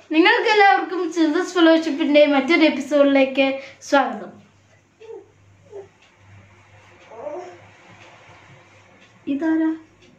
നിങ്ങൾക്ക് എല്ലാവർക്കും ചിൽഡ്രൻസ് ഫെലോഷിപ്പിന്റെ മറ്റൊരു എപ്പിസോഡിലേക്ക് സ്വാഗതം ഇതാരാ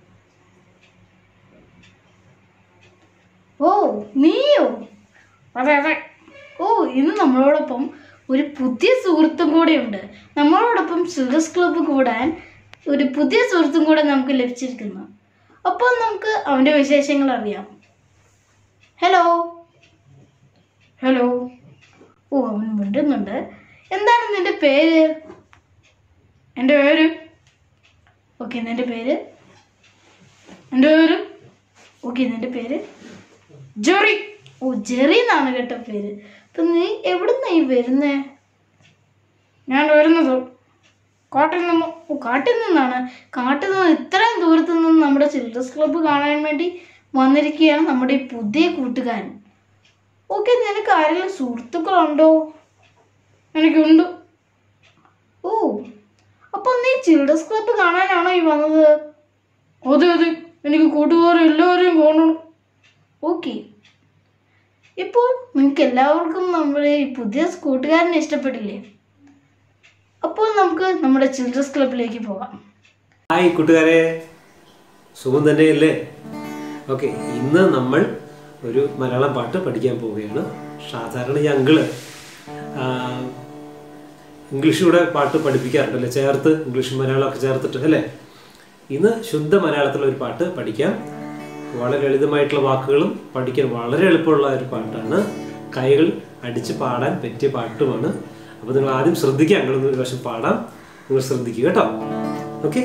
ഓ നീയോ അതെ അതെ ഓ ഇന്ന് നമ്മളോടൊപ്പം ഒരു പുതിയ സുഹൃത്തും കൂടെ ഉണ്ട് നമ്മളോടൊപ്പം ചിൽഡ്രൻസ് ക്ലബ്ബ് കൂടാൻ ഒരു പുതിയ സുഹൃത്തും കൂടെ നമുക്ക് ലഭിച്ചിരിക്കുന്നു അപ്പോൾ നമുക്ക് അവൻ്റെ വിശേഷങ്ങൾ അറിയാം ഹലോ ഹലോ ഓ അവൻ മിണ്ടുന്നുണ്ട് എന്താണ് നിന്റെ പേര് എൻ്റെ പേര് ഓക്കെ നിന്റെ പേര് എൻ്റെ പേര് ഓക്കെ നിന്റെ പേര് ജെറി ഓ ജെറി എന്നാണ് കേട്ടോ പേര് അപ്പം നീ എവിടുന്നാ ഈ വരുന്നേ ഞാൻ വരുന്നത് കാട്ടിൽ നിന്ന് ഓ കാട്ടിൽ നിന്നാണ് കാട്ടിൽ നിന്ന് ഇത്രയും ദൂരത്തു നിന്ന് നമ്മുടെ ചിൽഡ്രൻസ് ക്ലബ്ബ് കാണാൻ വേണ്ടി വന്നിരിക്കുകയാണ് നമ്മുടെ ഈ പുതിയ കൂട്ടുകാരൻ ഓക്കെ നിനക്ക് ആരെങ്കിലും സുഹൃത്തുക്കളുണ്ടോ എനിക്കുണ്ട് ഓ അപ്പോൾ നീ ചിൽഡ്രൻസ് ക്ലബ്ബ് കാണാനാണോ ഈ വന്നത് അതെ അതെ എനിക്ക് കൂട്ടുകാരെ എല്ലാവരെയും കാണണം ഓക്കെ ഇപ്പോൾ നിങ്ങൾക്ക് എല്ലാവർക്കും നമ്മുടെ ഈ പുതിയ കൂട്ടുകാരനെ ഇഷ്ടപ്പെട്ടില്ലേ അപ്പോൾ നമുക്ക് നമ്മുടെ ചിൽഡ്രൻസ് ക്ലബിലേക്ക് പോകാം ഹായ് കൂട്ടുകാരെ സുഖം തന്നെയല്ലേ ഓക്കെ ഇന്ന് നമ്മൾ ഒരു മലയാളം പാട്ട് പഠിക്കാൻ പോവുകയാണ് സാധാരണ ഈ അങ്കിള് ആ, ഇംഗ്ലീഷ് കൂടെ പാട്ട് പഠിപ്പിക്കാറുണ്ടല്ലേ ചേർത്ത് ഇംഗ്ലീഷ് മലയാളമൊക്കെ ചേർത്തിട്ട് അല്ലേ ഇന്ന് ശുദ്ധ മലയാളത്തിലുള്ള ഒരു പാട്ട് പഠിക്കാം വളരെ ലളിതമായിട്ടുള്ള വാക്കുകളും പഠിക്കാൻ വളരെ എളുപ്പമുള്ള ഒരു പാട്ടാണ് കൈകൾ അടിച്ച് പാടാൻ പറ്റിയ പാട്ടുമാണ് അപ്പോൾ നിങ്ങൾ ആദ്യം ശ്രദ്ധിക്കുക അങ്ങളൊന്ന് ഒരു പ്രാവശ്യം പാടാം നിങ്ങൾ ശ്രദ്ധിക്കുക കേട്ടോ ഓക്കെ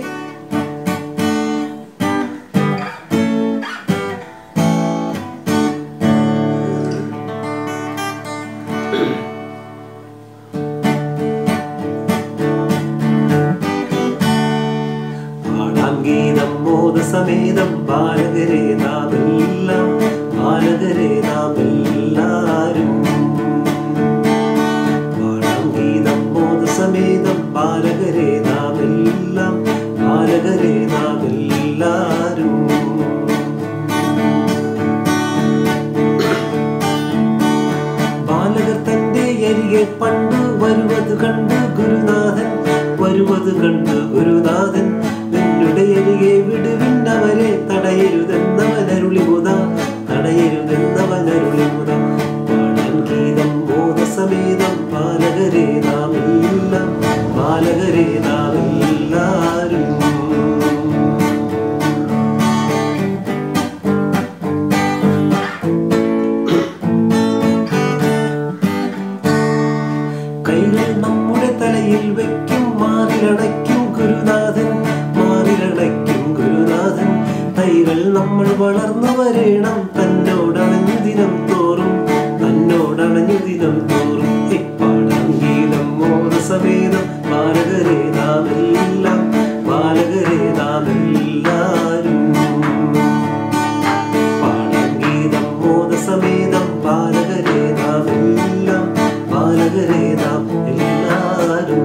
പാടാം ഗീതം മോദസമേതം ബാലകരെ നാമെല്ലാം ബാലകരെ നാമെല്ലാരും പാടാം ഗീതം മോദസമേതം ബാലകരെ നാമെല്ലാം ബാലകരെ നാമെല്ലാരും ബാലകർ തന്റെ അരികെ പണ്ട് വരുവത് കണ്ട് ഗുരുനാഥൻ വരുവത് കണ്ട് ഗുരുനാഥൻ നിന്നുടെ അരികെ വിടുവിന്നവരെ തടയരുതെന്നവനരുളി മുത തടയരുതെന്നവനരുളി മുത പാടാൻ ഗീതം മോദസമേതം ബാലകരെ നാമെല്ലാം ബാലകരെ നാമെല്ലാരും കൈകൾ നമ്മുടെ തലയിൽ വെക്കും മാറിലടയ്ക്കും ഗുരുനാഥൻ മാറിലടയ്ക്കും ഗുരുനാഥൻ കൈകൾ നമ്മൾ വളർന്നു വരേണം തന്നോടണഞ്ഞു ദിനം തോറും തന്നോടണഞ്ഞു ദിനം തോറും ഇപ്പാടാം ഗീതം മോദസമേതം ബാലകരെ നാമെല്ലാം ബാലകരെ നാമെല്ലാരും പാടാം ഗീതം മോദസമേതം ബാലകരെ നാമെല്ലാം ബാലകരെ നാം എല്ലാരും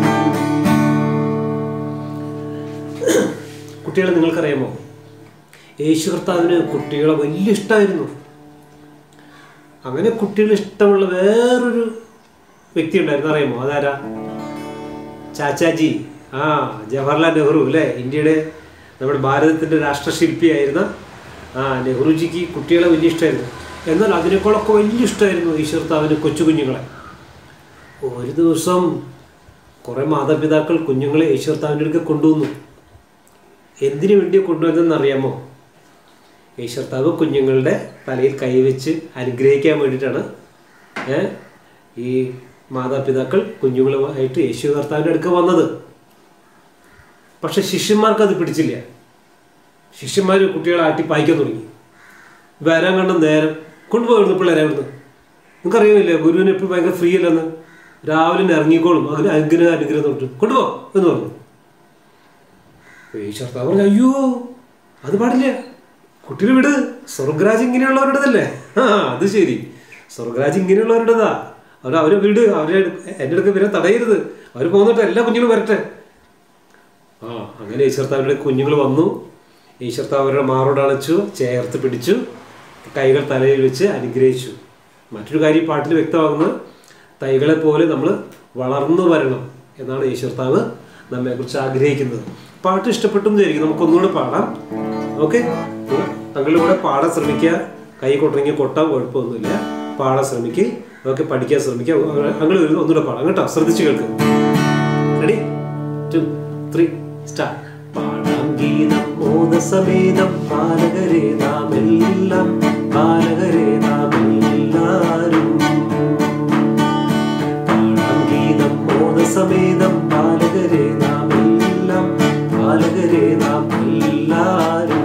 കുട്ടികളെ നിങ്ങൾക്കറിയാമോ യേശു കർത്താവിന് കുട്ടികളെ വലിയ ഇഷ്ടമായിരുന്നു അങ്ങനെ കുട്ടികളെ ഇഷ്ടമുള്ള വേറൊരു വ്യക്തി ഉണ്ടായിരുന്നു അറിയാമോ അതാരാ ചാച്ചാജി ആ ജവഹർലാൽ നെഹ്റു അല്ലേ ഇന്ത്യയുടെ നമ്മുടെ ഭാരതത്തിൻ്റെ രാഷ്ട്രശില്പിയായിരുന്ന ആ നെഹ്റുജിക്ക് കുട്ടികളെ വലിയ ഇഷ്ടമായിരുന്നു എന്നാൽ അതിനേക്കാളൊക്കെ വലിയ ഇഷ്ടമായിരുന്നു ഈശ്വർത്താവിന് കൊച്ചു കുഞ്ഞുങ്ങളെ ഒരു ദിവസം കുറേ മാതാപിതാക്കൾ കുഞ്ഞുങ്ങളെ ഈശ്വർത്താവിൻ്റെ അടുക്ക കൊണ്ടുവന്നു എന്തിനു വേണ്ടി കൊണ്ടുവന്നതെന്ന് അറിയാമോ ഈശ്വർത്താവ് കുഞ്ഞുങ്ങളുടെ തലയിൽ കൈവച്ച് അനുഗ്രഹിക്കാൻ വേണ്ടിയിട്ടാണ് ഏ, ഈ മാതാപിതാക്കൾ കുഞ്ഞുങ്ങളുമായിട്ട് യേശു കർത്താവിൻ്റെ അടുക്ക വന്നത് പക്ഷെ ശിഷ്യന്മാർക്ക് അത് പിടിച്ചില്ല ശിഷ്യന്മാർ കുട്ടികളെ ആട്ടി പായിക്കാൻ തുടങ്ങി വരാൻ കണ്ട നേരം കൊണ്ടുപോയിരുന്നു പിള്ളേരെ അവിടുന്ന് നിങ്ങൾക്കറിയാമില്ലേ ഗുരുവിന് എപ്പോഴും ഭയങ്കര ഫ്രീ അല്ലെന്ന് രാവിലെ തന്നെ ഇറങ്ങിക്കോളും അങ്ങനെ അനുഗ്രഹം അനുഗ്രഹം തൊട്ട് കൊണ്ടുപോ എന്ന് പറഞ്ഞു ഈശ്വർത്താവ് പറഞ്ഞു അയ്യോ അത് പാടില്ല കുട്ടികൾ വിട് സ്വർഗരാജ് ഇങ്ങനെയുള്ളവരുടേതല്ലേ ആ അത് ശരി സ്വർഗരാജ് ഇങ്ങനെയുള്ളവരുടേതാ അവർ അവരെ വിട് അവരെ എൻ്റെ അടുത്ത് വരെ തടയരുത് അവർ പോകുന്നിട്ട് എല്ലാ കുഞ്ഞുങ്ങളും വരട്ടെ ആ അങ്ങനെ ഈശ്വർത്താവിൻ്റെ കുഞ്ഞുങ്ങൾ വന്നു ഈശ്വർത്താവ് അവരുടെ മാറോട് അണച്ചു ചേർത്ത് പിടിച്ചു കൈകൾ തലയിൽ വെച്ച് അനുഗ്രഹിച്ചു മറ്റൊരു കാര്യം ഈ പാട്ടിൽ വ്യക്തമാകുന്നത് തൈകളെ പോലെ നമ്മൾ വളർന്നു വരണം എന്നാണ് ഈശ്വർത്താവ് നമ്മെക്കുറിച്ച് ആഗ്രഹിക്കുന്നത് പാട്ട് ഇഷ്ടപ്പെട്ടു എന്ന് വിചാരിക്കും നമുക്ക് ഒന്നുകൂടെ പാടാം ഓക്കെ തങ്ങളുടെ കൂടെ പാടാൻ ശ്രമിക്കുക കൈ കൊട്ടണമെങ്കിൽ കൊട്ടാൻ കുഴപ്പമൊന്നുമില്ല പാടാൻ ശ്രമിക്കുക ഓക്കെ പഠിക്കാൻ ശ്രമിക്കുക അങ്ങനെ ഒരു ഒന്നുകൂടെ പാടാം കേട്ടോ ശ്രദ്ധിച്ച് കേൾക്കുക റെഡി ടു ത്രീ സ്റ്റാർട്ട് പാടാം ഗീതം മോദസമേതം ബാലകരെ നാം എല്ലാം ബാലകരെ നാം എല്ലാരും പാടാം ഗീതം മോദസമേതം ബാലകരെ നാം എല്ലാം ബാലകരെ നാം എല്ലാരും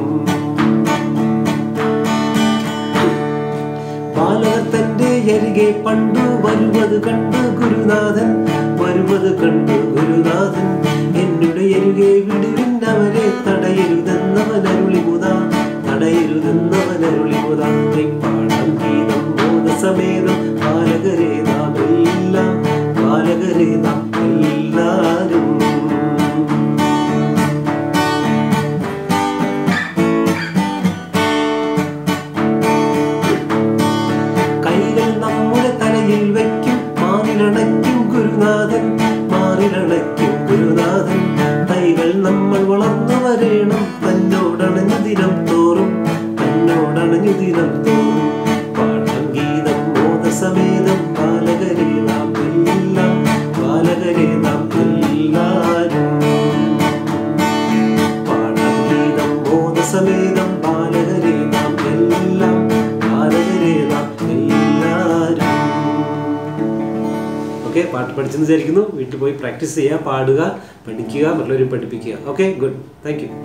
ബാലകർ തന്റെ അരികെ പണ്ടു വരുന്നത് കണ്ട് ഗുരുനാഥൻ വരുന്നത് കണ്ട് ഗുരുനാഥൻ എന്നുടെ അരികെ വിടുവിൻ അവരെ തടയരുതെന്നവൻ അരുളിമുത തടയരുതെന്നവൻ അരുളിമുത പാടാം ഗീതം ബോധസമേതം ബാലകരെ നാം എല്ലാം ബാലകരെ നാം എല്ലാരും കൈകൾ നമ്മുടെ തലയിൽ വയ്ക്കും മാറിലടയ്ക്കും ഗുരുനാഥൻ മാറിലടയ്ക്കും ഗുരുനാഥൻ കൈകൾ നമ്മൾ വളർന്നു വരേണം തന്നോടണഞ്ഞു ദിനം തോറും തന്നോടണഞ്ഞു ദിനം തോറും പാഠം ഗീതം ബോധസമേതം ബാലകരെ നാം എല്ലാം ബാലകരെ നാം എല്ലാരും പാടാം ഗീതം ബോധസമേതം ബാലകരെ നാം എല്ലാം ബാലകരെ നാം എല്ലാരും ഓക്കെ പാട്ട് പഠിച്ചെന്ന് വിചാരിക്കുന്നു വീട്ടിൽ പോയി പ്രാക്ടീസ് ചെയ്യുക പാടുക പഠിക്കുക മറ്റുള്ളവരും പഠിപ്പിക്കുക okay good thank you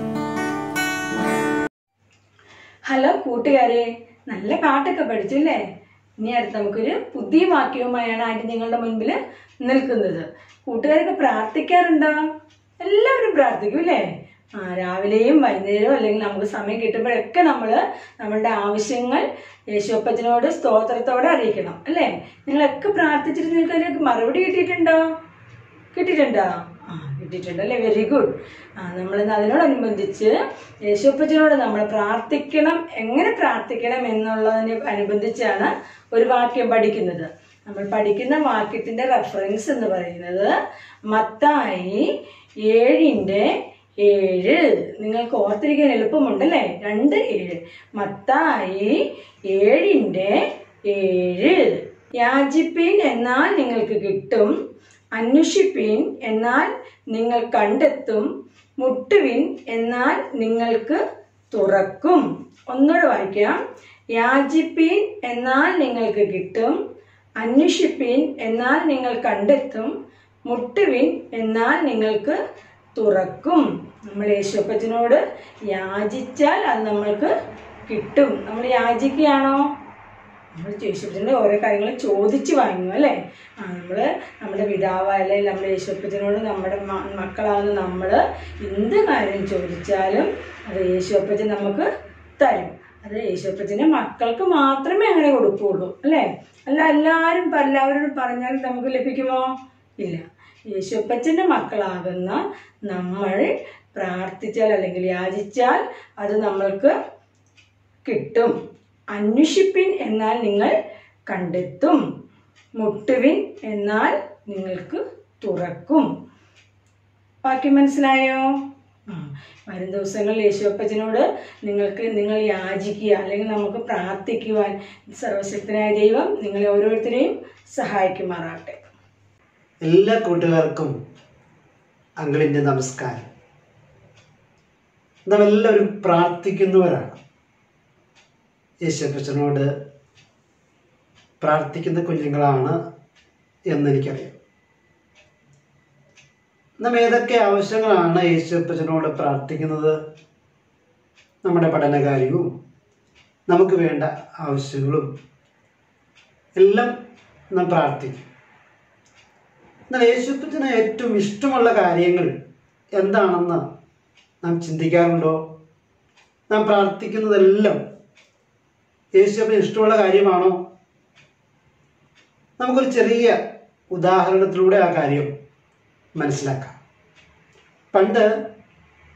hello കൂട്ടുകാരെ നല്ല പാട്ടൊക്കെ പഠിച്ചു അല്ലേ ഇനി അടുത്ത് നമുക്കൊരു പുതിയ വാക്യവുമായാണ് ആൻറ്റി നിങ്ങളുടെ മുൻപിൽ നിൽക്കുന്നത് കൂട്ടുകാരൊക്കെ പ്രാർത്ഥിക്കാറുണ്ടോ എല്ലാവരും പ്രാർത്ഥിക്കും അല്ലേ ആ രാവിലെയും വൈകുന്നേരവും അല്ലെങ്കിൽ നമുക്ക് സമയം കിട്ടുമ്പോഴൊക്കെ നമ്മൾ നമ്മളുടെ ആവശ്യങ്ങൾ യേശുപ്പച്ചനോട് സ്തോത്രത്തോടെ അറിയിക്കണം അല്ലേ നിങ്ങളൊക്കെ പ്രാർത്ഥിച്ചിട്ട് നിങ്ങൾക്ക് അതിനൊക്കെ മറുപടി കിട്ടിയിട്ടുണ്ടോ കിട്ടിയിട്ടുണ്ടോ ആ കിട്ടിയിട്ടുണ്ട് അല്ലേ വെരി ഗുഡ് ആ നമ്മൾ അതിനോടനുബന്ധിച്ച് യേശുപ്പച്ചനോട് നമ്മൾ പ്രാർത്ഥിക്കണം എങ്ങനെ പ്രാർത്ഥിക്കണം എന്നുള്ളതിനെ അനുബന്ധിച്ചാണ് ഒരു വാക്യം പഠിക്കുന്നത് നമ്മൾ പഠിക്കുന്ന വാക്യത്തിന്റെ റെഫറൻസ് എന്ന് പറയുന്നത് മത്തായി ഏഴിൻ്റെ ഏഴ് നിങ്ങൾക്ക് ഓർത്തിരിക്കാൻ എളുപ്പമുണ്ടല്ലേ രണ്ട് ഏഴ് മത്തായി ഏഴിൻ്റെ ഏഴ് യാചിപ്പീൻ എന്നാൽ നിങ്ങൾക്ക് കിട്ടും അന്വേഷിപ്പീൻ എന്നാൽ നിങ്ങൾ കണ്ടെത്തും മുട്ടുവിൻ എന്നാൽ നിങ്ങൾക്ക് തുറക്കും ഒന്നുകൂടെ വായിക്കാം യാചിപ്പീൻ എന്നാൽ നിങ്ങൾക്ക് കിട്ടും അന്വേഷിപ്പീൻ എന്നാൽ നിങ്ങൾ കണ്ടെത്തും മുട്ടുവിൻ എന്നാൽ നിങ്ങൾക്ക് തുറക്കും നമ്മൾ യേശുപ്പച്ചനോട് യാചിച്ചാൽ അത് നമ്മൾക്ക് കിട്ടും നമ്മൾ യാചിക്കുകയാണോ നമ്മൾ യേശുപ്പച്ചനോട് ഓരോ കാര്യങ്ങൾ ചോദിച്ച് വാങ്ങും അല്ലേ ആ നമ്മൾ നമ്മുടെ പിതാവ് അല്ലെങ്കിൽ നമ്മുടെ യേശുപ്പച്ചനോട് നമ്മുടെ മ- മക്കളാകുന്ന നമ്മൾ എന്ത് കാര്യം ചോദിച്ചാലും അത് യേശുപ്പച്ചൻ നമുക്ക് തരും അത് യേശുപ്പച്ചൻ്റെ മക്കൾക്ക് മാത്രമേ അങ്ങനെ കൊടുക്കുകയുള്ളൂ അല്ലേ അല്ല എല്ലാവരും ഇപ്പം എല്ലാവരോടും പറഞ്ഞാൽ നമുക്ക് ലഭിക്കുമോ ഇല്ല യേശുപ്പച്ചൻ്റെ മക്കളാകുന്ന നമ്മൾ പ്രാർത്ഥിച്ചാൽ അല്ലെങ്കിൽ യാചിച്ചാൽ അത് നമ്മൾക്ക് കിട്ടും അന്വേഷിപ്പിൻ എന്നാൽ നിങ്ങൾ കണ്ടെത്തും മുട്ടുവിൻ എന്നാൽ നിങ്ങൾക്ക് തുറക്കും ബാക്കി മനസ്സിലായോ ആ വരും ദിവസങ്ങളിൽ യേശുപ്പച്ചനോട് നിങ്ങൾക്ക് നിങ്ങൾ യാചിക്കുക അല്ലെങ്കിൽ നമുക്ക് പ്രാർത്ഥിക്കുവാൻ സർവശക്തനായ ദൈവം നിങ്ങളെ ഓരോരുത്തരെയും സഹായിക്കുമാറാകട്ടെ എല്ലാ കൂട്ടുകാർക്കും അങ്കിളിൻ്റെ നമസ്കാരം നാം എല്ലാവരും പ്രാർത്ഥിക്കുന്നവരാണ് യേശുപ്പച്ചനോട് പ്രാർത്ഥിക്കുന്ന കുഞ്ഞുങ്ങളാണ് എന്നെനിക്കറിയാം നാം ഏതൊക്കെ ആവശ്യങ്ങളാണ് യേശുപ്പച്ചനോട് പ്രാർത്ഥിക്കുന്നത് നമ്മുടെ പഠനകാര്യവും നമുക്ക് വേണ്ട ആവശ്യങ്ങളും എല്ലാം നാം പ്രാർത്ഥിക്കും എന്നാൽ യേശുപ്പച്ചന് ഏറ്റവും ഇഷ്ടമുള്ള കാര്യങ്ങൾ എന്താണെന്ന് നാം ചിന്തിക്കാറുണ്ടോ നാം പ്രാർത്ഥിക്കുന്നതെല്ലാം യേശുപ്പന് ഇഷ്ടമുള്ള കാര്യമാണോ നമുക്കൊരു ചെറിയ ഉദാഹരണത്തിലൂടെ ആ കാര്യം മനസ്സിലാക്കാം പണ്ട്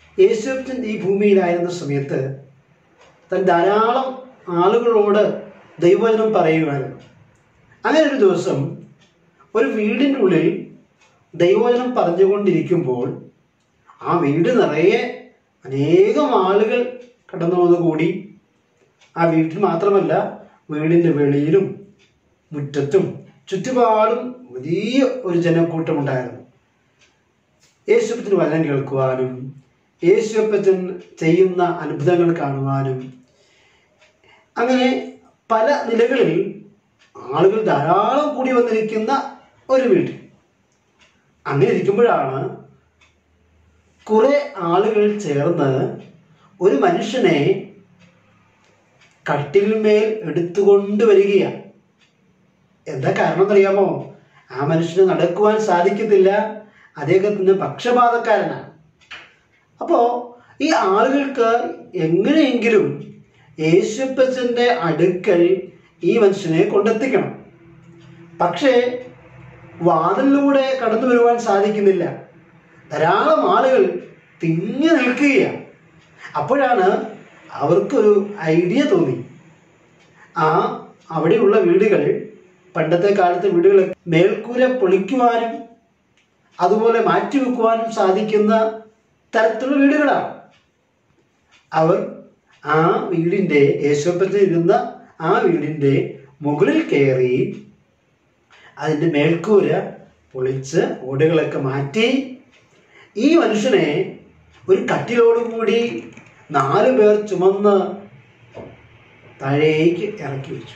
യേശുപ്പൻ ഈ ഭൂമിയിലായിരുന്ന സമയത്ത് താൻ ധാരാളം ആളുകളോട് ദൈവവചനം പറയുമായിരുന്നു അങ്ങനെ ഒരു ദിവസം ഒരു വീടിൻ്റെ ഉള്ളിൽ ദൈവവചനം പറഞ്ഞുകൊണ്ടിരിക്കുമ്പോൾ ആ വീട് നിറയെ അനേകം ആളുകൾ കടന്നു വന്ന് കൂടി ആ വീട്ടിൽ മാത്രമല്ല വീടിൻ്റെ വെളിയിലും മുറ്റത്തും ചുറ്റുപാടും വലിയ ഒരു ജനക്കൂട്ടമുണ്ടായിരുന്നു യേശുപ്പത്തിന് വചനം കേൾക്കുവാനും യേശുപ്പച്ചൻ ചെയ്യുന്ന അത്ഭുതങ്ങൾ കാണുവാനും അങ്ങനെ പല നിലകളിൽ ആളുകൾ ധാരാളം കൂടി വന്നിരിക്കുന്ന ഒരു വീട്ടിൽ അങ്ങനെ ഇരിക്കുമ്പോഴാണ് കുറെ ആളുകൾ ചേർന്ന് ഒരു മനുഷ്യനെ കട്ടിലിന്മേൽ എടുത്തുകൊണ്ട് വരികയാണ് എന്താ കാരണം എന്നറിയാമോ ആ മനുഷ്യന് നടക്കുവാൻ സാധിക്കത്തില്ല അദ്ദേഹത്തിന് പക്ഷപാതക്കാരനാണ് അപ്പോൾ ഈ ആളുകൾക്ക് എങ്ങനെയെങ്കിലും യേശുപ്പച്ചൻ്റെ അടുക്കൽ ഈ മനുഷ്യനെ കൊണ്ടെത്തിക്കണം പക്ഷേ വാതിലിലൂടെ കടന്നു വരുവാൻ സാധിക്കുന്നില്ല ധാരാളം ആളുകൾ തിങ്ങി നിൽക്കുകയാണ് അപ്പോഴാണ് അവർക്കൊരു ഐഡിയ തോന്നി ആ അവിടെയുള്ള വീടുകൾ പണ്ടത്തെ കാലത്തെ വീടുകൾ മേൽക്കൂര പൊളിക്കുവാനും അതുപോലെ മാറ്റിവെക്കുവാനും സാധിക്കുന്ന തരത്തിലുള്ള വീടുകളാണ് അവർ ആ വീടിൻ്റെ യേശുപ്പത്തിൽ ഇരുന്ന ആ വീടിൻ്റെ മുകളിൽ കയറി അതിൻ്റെ മേൽക്കൂര പൊളിച്ച് ഓടുകളൊക്കെ മാറ്റി ഈ മനുഷ്യനെ ഒരു കട്ടിലോടുകൂടി നാല് പേർ ചുമന്ന് താഴേക്ക് ഇറക്കി വെച്ചു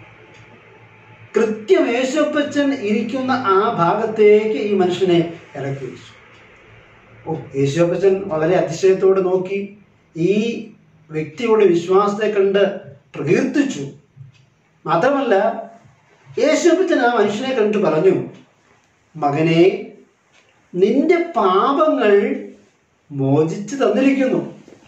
കൃത്യം യേശുപ്പച്ചൻ ഇരിക്കുന്ന ആ ഭാഗത്തേക്ക് ഈ മനുഷ്യനെ ഇറക്കി വെച്ചു ഓ യേശുപ്പച്ചൻ വളരെ അതിശയത്തോടെ നോക്കി ഈ വ്യക്തിയുടെ വിശ്വാസത്തെ കണ്ട് പ്രകീർത്തിച്ചു മാത്രമല്ല യേശുപ്പച്ചൻ ആ മനുഷ്യനെ കണ്ടിട്ട് പറഞ്ഞു മകനെ നിന്റെ പാപങ്ങൾ മോചിച്ചു തന്നിരിക്കുന്നു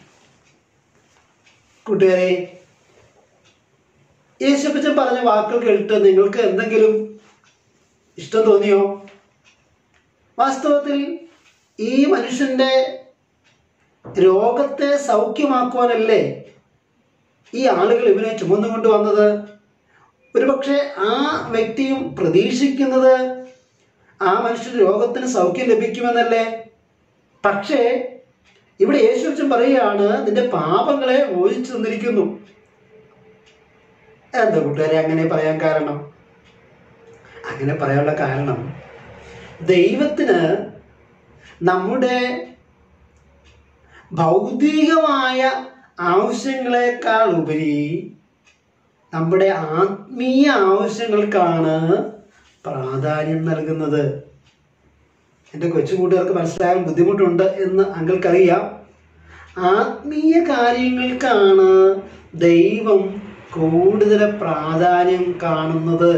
കൂട്ടുകാരെ യേശുപ്പച്ചൻ പറഞ്ഞ വാക്കുകൾ കേട്ടിട്ട് നിങ്ങൾക്ക് എന്തെങ്കിലും ഇഷ്ടം തോന്നിയോ വാസ്തവത്തിൽ ഈ മനുഷ്യന്റെ രോഗത്തെ സൗഖ്യമാക്കുവാനല്ലേ ഈ ആളുകൾ ഇവനെ ചുമന്നുകൊണ്ട് വന്നത് ഒരുപക്ഷെ ആ വ്യക്തിയും പ്രതീക്ഷിക്കുന്നത് ആ മനുഷ്യന്റെ രോഗത്തിന് സൗഖ്യം ലഭിക്കുമെന്നല്ലേ പക്ഷേ ഇവിടെ യേശുവച്ചൻ പറയുകയാണ് നിന്റെ പാപങ്ങളെ മോചിച്ചു തന്നിരിക്കുന്നു എന്താ കൂട്ടുകാരെ അങ്ങനെ പറയാൻ കാരണം അങ്ങനെ പറയാനുള്ള കാരണം ദൈവത്തിന് നമ്മുടെ ഭൗതികമായ ആവശ്യങ്ങളെക്കാൾ ഉപരി നമ്മുടെ ആത്മീയ ആവശ്യങ്ങൾക്കാണ് പ്രാധാന്യം നൽകുന്നത് എൻ്റെ കൊച്ചു കൂട്ടുകാർക്ക് മനസ്സിലാകാൻ ബുദ്ധിമുട്ടുണ്ട് എന്ന് അങ്കൾക്കറിയാം ആത്മീയ കാര്യങ്ങൾക്കാണ് ദൈവം കൂടുതൽ പ്രാധാന്യം കാണുന്നത്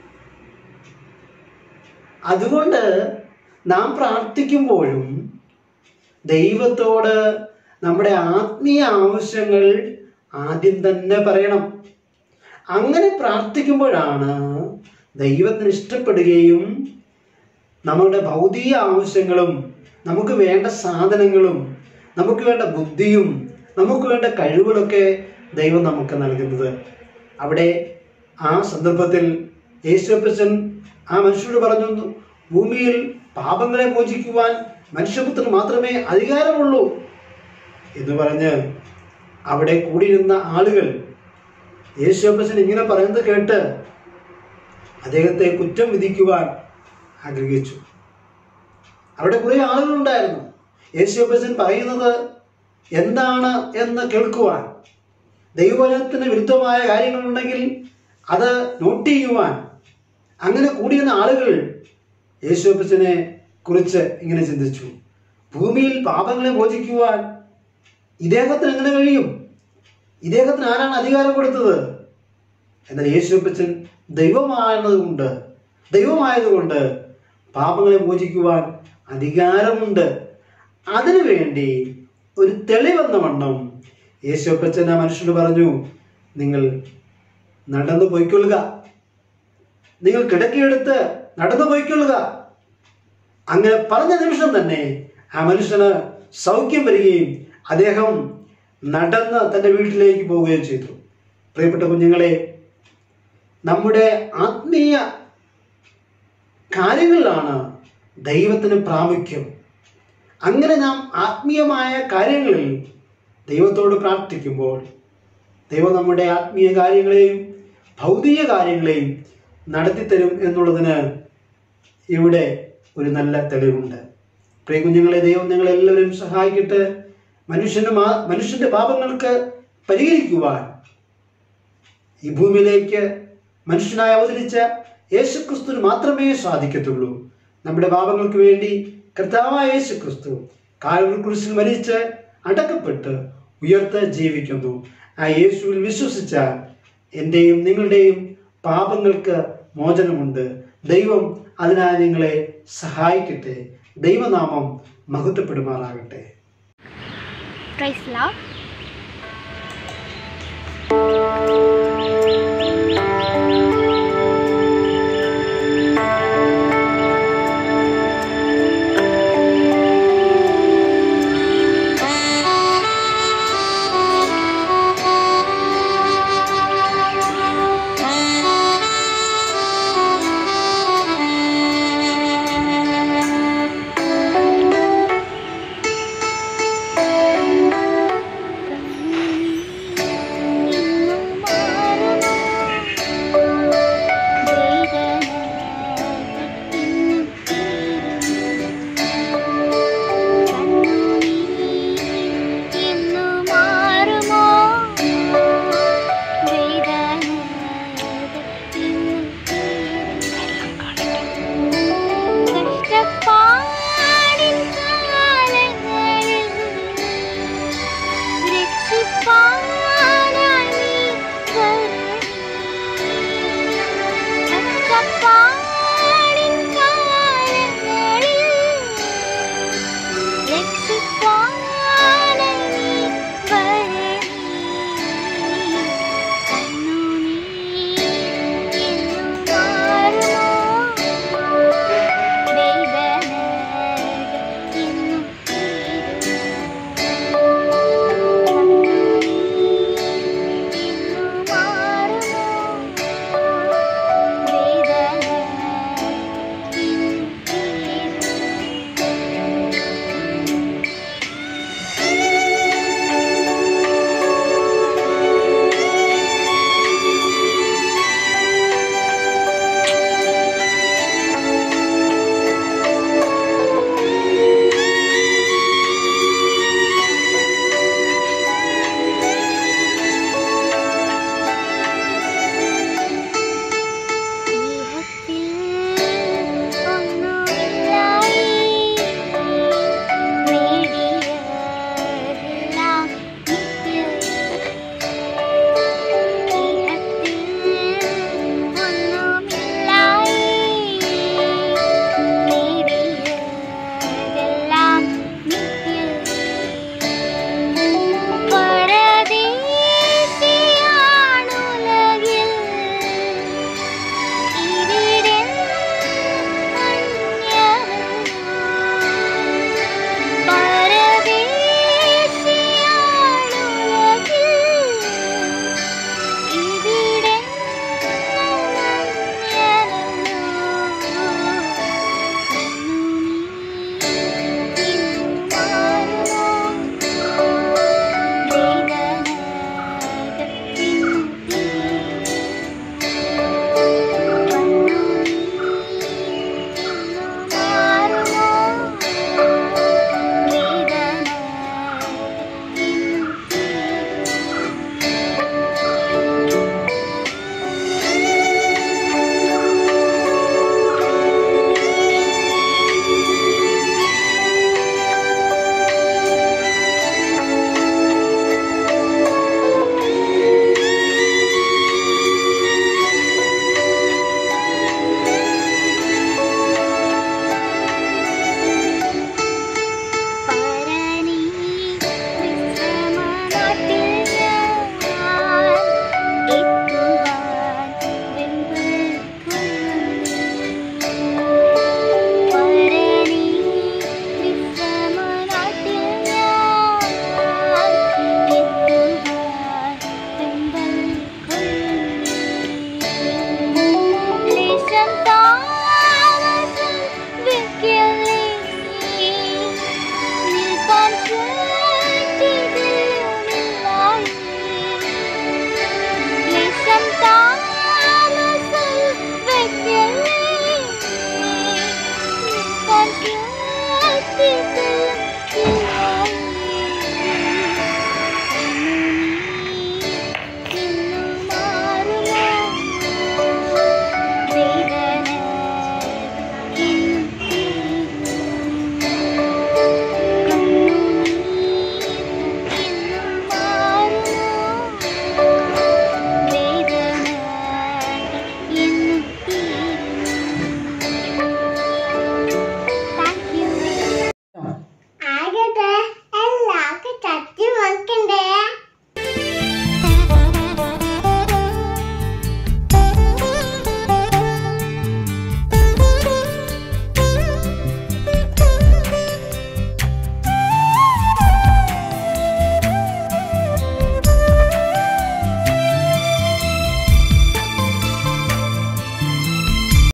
അതുകൊണ്ട് നാം പ്രാർത്ഥിക്കുമ്പോഴും ദൈവത്തോട് നമ്മുടെ ആത്മീയ ആവശ്യങ്ങൾ ആദ്യം തന്നെ പറയണം അങ്ങനെ പ്രാർത്ഥിക്കുമ്പോഴാണ് ദൈവത്തിന് ഇഷ്ടപ്പെടുകയും നമ്മുടെ ഭൗതിക ആവശ്യങ്ങളും നമുക്ക് വേണ്ട സാധനങ്ങളും നമുക്ക് വേണ്ട ബുദ്ധിയും നമുക്ക് വേണ്ട കഴിവുകളൊക്കെ ദൈവം നമുക്ക് നൽകുന്നത് അവിടെ ആ സന്ദർഭത്തിൽ യേശുപ്പച്ചൻ ആ മനുഷ്യരോട് പറഞ്ഞു ഭൂമിയിൽ പാപങ്ങളെ മോചിക്കുവാൻ മനുഷ്യപുത്രന് മാത്രമേ അധികാരമുള്ളൂ എന്ന് പറഞ്ഞ് അവിടെ കൂടിയിരുന്ന ആളുകൾ യേശുപ്പച്ചൻ ഇങ്ങനെ പറയുന്നത് കേട്ട് അദ്ദേഹത്തെ കുറ്റം വിധിക്കുവാൻ ആഗ്രഹിച്ചു അവിടെ കുറേ ആളുകളുണ്ടായിരുന്നു യേശുപ്പച്ചൻ പറയുന്നത് എന്താണ് എന്ന് കേൾക്കുവാൻ ദൈവവചനത്തിന് വിരുദ്ധമായ കാര്യങ്ങളുണ്ടെങ്കിൽ അത് നോട്ട് ചെയ്യുവാൻ അങ്ങനെ കൂടിയിരുന്ന ആളുകൾ യേശുപ്പച്ചനെ കുറിച്ച് ഇങ്ങനെ ചിന്തിച്ചു ഭൂമിയിൽ പാപങ്ങളെ മോചിക്കുവാൻ ഇദ്ദേഹത്തിന് എങ്ങനെ കഴിയും ഇദ്ദേഹത്തിന് ആരാണ് അധികാരം കൊടുത്തത് എന്നാൽ യേശുപ്പച്ചൻ ദൈവമായതുകൊണ്ട് ദൈവമായതുകൊണ്ട് പാപങ്ങളെ മോചിക്കുവാൻ അധികാരമുണ്ട് അതിനുവേണ്ടി ഒരു തെളിവെന്ന വണ്ണം യേശുപ്പച്ചൻ ആ മനുഷ്യനോട് പറഞ്ഞു നിങ്ങൾ നടന്നു പോയിക്കൊള്ളുക നിങ്ങൾ കിടക്കിയെടുത്ത് നടന്നു പോയിക്കൊള്ളുക അങ്ങനെ പറഞ്ഞ നിമിഷം തന്നെ ആ മനുഷ്യന് സൗഖ്യം വരികയും അദ്ദേഹം നടന്ന് തൻ്റെ വീട്ടിലേക്ക് പോവുകയും ചെയ്തു പ്രിയപ്പെട്ട കുഞ്ഞുങ്ങളെ നമ്മുടെ ആത്മീയ കാര്യങ്ങളിലാണ് ദൈവത്തിന് പ്രാമുഖ്യം അങ്ങനെ നാം ആത്മീയമായ കാര്യങ്ങളിൽ ദൈവത്തോട് പ്രാർത്ഥിക്കുമ്പോൾ ദൈവം നമ്മുടെ ആത്മീയ കാര്യങ്ങളെയും ഭൗതിക കാര്യങ്ങളെയും നടത്തിത്തരും എന്നുള്ളതിന് ഇവിടെ ഒരു നല്ല തെളിവുണ്ട് പ്രിയ കുഞ്ഞുങ്ങളെ ദൈവം നിങ്ങളെല്ലാവരും സഹായിക്കട്ടെ മനുഷ്യന് മാ മനുഷ്യന്റെ പാപങ്ങൾക്ക് പരിഹരിക്കുവാൻ ഈ ഭൂമിയിലേക്ക് മനുഷ്യനായി അവതരിച്ച യേശുക്രിസ്തുവിന് മാത്രമേ സാധിക്കത്തുള്ളൂ നമ്മുടെ പാപങ്ങൾക്ക് വേണ്ടി കർത്താവായ യേശുക്രിസ്തു കാൽവരി കുരിശിൽ മരിച്ച് അടക്കപ്പെട്ട് ഉയർത്ത് ജീവിക്കുന്നു ആ യേശുവിൽ വിശ്വസിച്ചാൽ എൻ്റെയും നിങ്ങളുടെയും പാപങ്ങൾക്ക് മോചനമുണ്ട് ദൈവം അതിനായി നിങ്ങളെ സഹായിക്കട്ടെ ദൈവനാമം മഹത്വപ്പെടുമാറാകട്ടെ പ്രൈസ് ലവ്